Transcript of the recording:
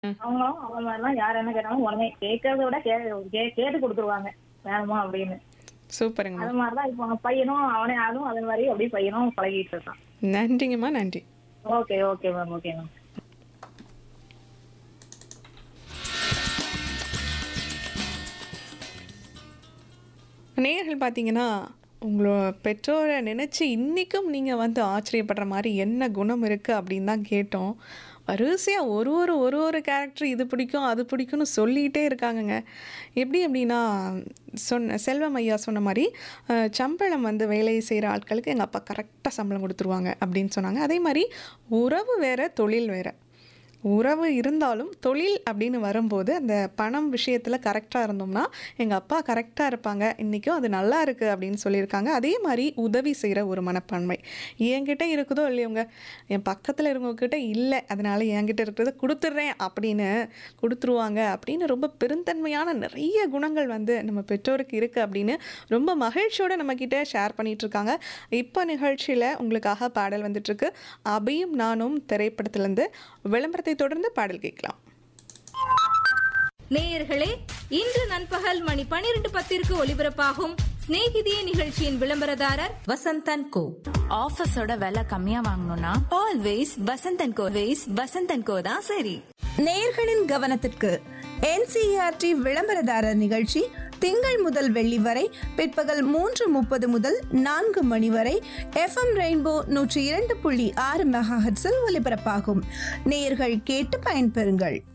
ம். அவங்களும் அவங்க மாதிரிலாம் யார் என்ன கேட்டாலும் உடனே கேட்கறத விட கே கே- கேட்டு கொடுத்துருவாங்க வேணுமா அப்படின்னு சூப்பருங்கம்மா அது மாதிரிதான் இப்போ அவங்க பையனும் அவனே அதுவும் அதே மாதிரி அப்படியே பையனும் பழகிட்டு இருக்கான் நன்றிங்கம்மா நன்றி okay okay ma'am okay ma'am நேயர்கள் பார்த்தீங்கன்னா உங்களோட பெற்றோரை நினச்சி இன்றைக்கும் நீங்கள் வந்து ஆச்சரியப்படுற மாதிரி என்ன குணம் இருக்குது அப்படின்னு தான் கேட்டோம் வரிசையாக ஒரு ஒரு ஒரு ஒரு கேரக்டர் இது பிடிக்கும் அது பிடிக்கும்னு சொல்லிகிட்டே இருக்காங்கங்க எப்படி அப்படின்னா சொன்ன செல்வம் ஐயா சொன்ன மாதிரி அஹ், சம்பளம் வந்து வேலை செய்கிற ஆட்களுக்கு எங்கள் அப்பா கரெக்டாக சம்பளம் கொடுத்துருவாங்க அப்படின்னு சொன்னாங்க அதே மாதிரி உறவு வேற தொழில் வேற உறவு இருந்தாலும் தொழில் அப்படின்னு வரும்போது அந்த பணம் விஷயத்தில் கரெக்டாக இருந்தோம்னா எங்கள் அப்பா கரெக்டாக இருப்பாங்க இன்றைக்கும் அது நல்லா இருக்குது அப்படின்னு சொல்லியிருக்காங்க அதே மாதிரி உதவி செய்கிற ஒரு மனப்பான்மை என்கிட்ட இருக்குதோ இல்லையோங்க என் பக்கத்தில் இருக்கவங்கக்கிட்ட இல்லை அதனால் என்கிட்ட இருக்கிறத கொடுத்துட்றேன் அப்படின்னு கொடுத்துருவாங்க அப்படின்னு ரொம்ப பெருந்தன்மையான நிறைய குணங்கள் வந்து நம்ம பெற்றோருக்கு இருக்குது அப்படின்னு ரொம்ப மகிழ்ச்சியோட நம்மக்கிட்ட ஷேர் பண்ணிட்டு இருக்காங்க இப்போ நிகழ்ச்சியில் உங்களுக்காக பாடல் வந்துட்டுருக்கு அபியும் நானும் திரைப்படத்திலேருந்து விளம்பரத்தை தொடர்ந்து பாடல் கேட்கலாம் நேயர்களே இன்று நண்பகல் மணி பனிரெண்டு பத்திற்கு ஒலிபரப்பாகும் சிநேகிதியே நிகழ்ச்சியின் விளம்பரதாரர் வசந்தன் கோ ஆஃபீஸோட விலை கம்மியா வாங்கணும்னா always Vasanth and Co ways Vasanth and Co தான் சரி நேயர்களின் கவனத்திற்கு என்சிஆர்டி விளம்பரதாரர் நிகழ்ச்சி திங்கள் முதல் வெள்ளி வரை பிற்பகல் மூன்று முப்பது முதல் நான்கு மணி வரை எஃப்எம் ரெயின்போ நூற்றி இரண்டு புள்ளி ஆறு மெகாஹெட்ஸில் ஒலிபரப்பாகும் நேயர்கள் கேட்டு பயன்பெறுங்கள்